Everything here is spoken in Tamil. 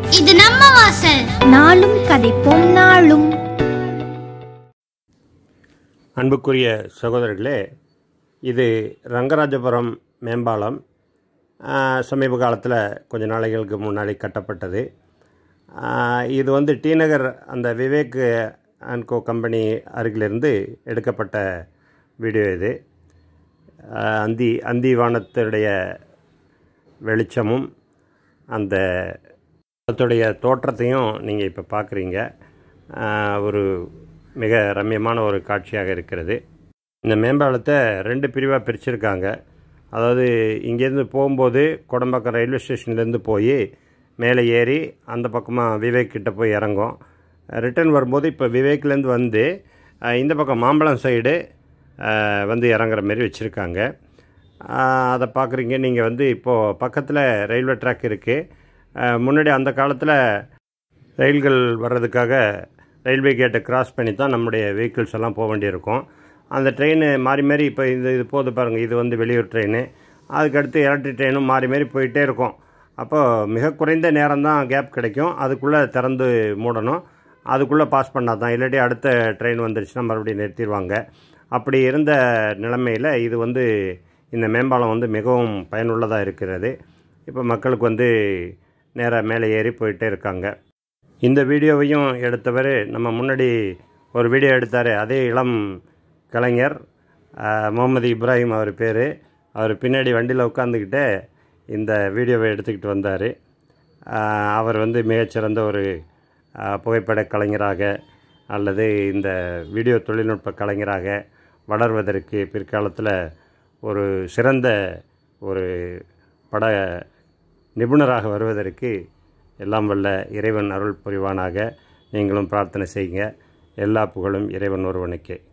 இது நம்ம வாசல் நாளும் கதைப்போம் நாளும் அன்புக்குரிய சகோதரர்களே இது ரங்கராஜபுரம் மேம்பாலம் ஆஹ், சமீப காலத்தில் கொஞ்ச நாளைகளுக்கு முன்னாடி கட்டப்பட்டது ஆஹ், இது வந்து டி நகர் அந்த விவேக் அண்ட் கோ கம்பெனி அருகிலிருந்து எடுக்கப்பட்ட வீடியோ இது ஆஹ், அந்தி அந்தி வானத்துடைய வெளிச்சமும் அந்த அதோடைய தோற்றத்தையும் நீங்கள் இப்போ பார்க்குறீங்க ஒரு மிக ரம்மியமான ஒரு காட்சியாக இருக்கிறது இந்த மேம்பாலத்தை ரெண்டு பிரிவாக பிரிச்சிருக்காங்க அதாவது இங்கேருந்து போகும்போது கொடம்பாக்கம் ரயில்வே ஸ்டேஷன்லேருந்து போய் மேலே ஏறி அந்த பக்கமாக விவேக் கிட்ட போய் இறங்கும் ரிட்டர்ன் வரும்போது இப்போ விவேக்லேருந்து வந்து அஹ், இந்த பக்கம் மாம்பழம் சைடு அஹ், வந்து இறங்குற மாதிரி வச்சுருக்காங்க அதை பார்க்குறீங்க நீங்கள் வந்து இப்போது பக்கத்தில் ரயில்வே ட்ராக் இருக்குது முன்னாடி அந்த காலத்தில் ரயில்கள் வர்றதுக்காக ரயில்வே கேட்டை கிராஸ் பண்ணி தான் நம்முடைய வெஹிக்கிள்ஸ் எல்லாம் போக வேண்டியிருக்கும் அந்த ட்ரெயின் மாறி மாறி இப்போ இது இது போகுது பாருங்கள் இது வந்து வெளியூர் ட்ரெயின் அதுக்கடுத்து எலக்ட்ரிக் ட்ரெயினும் மாறி மாறி போயிட்டே இருக்கும் அப்போ மிக குறைந்த நேரம் தான் கேப் கிடைக்கும் அதுக்குள்ளே திறந்து மூடணும் அதுக்குள்ளே பாஸ் பண்ணால் தான் இல்லாட்டி அடுத்த ட்ரெயின் வந்துருச்சுன்னா மறுபடியும் நிறுத்திடுவாங்க அப்படி இருந்த நிலைமையில் இது வந்து இந்த மேம்பாலம் வந்து மிகவும் பயனுள்ளதாக இருக்கிறது இப்போ மக்களுக்கு வந்து நேராக மேலே ஏறி போயிட்டே இருக்காங்க இந்த வீடியோவையும் எடுத்தவர் நம்ம முன்னாடி ஒரு வீடியோ எடுத்தார் அதே இளம் கலைஞர் ஆஹ், முகமது இப்ராஹிம் அவர் பேர் அவர் பின்னாடி வண்டியில் உட்காந்துக்கிட்டே இந்த வீடியோவை எடுத்துக்கிட்டு வந்தார் அவர் வந்து மிகச்சிறந்த ஒரு ஆஹ், புகைப்பட கலைஞராக அல்லது இந்த வீடியோ தொழில்நுட்ப கலைஞராக வளர்வதற்கு பிற்காலத்தில் ஒரு சிறந்த ஒரு பட நிபுணராக வருவதற்கு எல்லாம் வல்ல இறைவன் அருள் புரிவானாக நீங்களும் பிரார்த்தனை செய்யுங்க எல்லா புகழும் இறைவன் ஒருவனுக்கே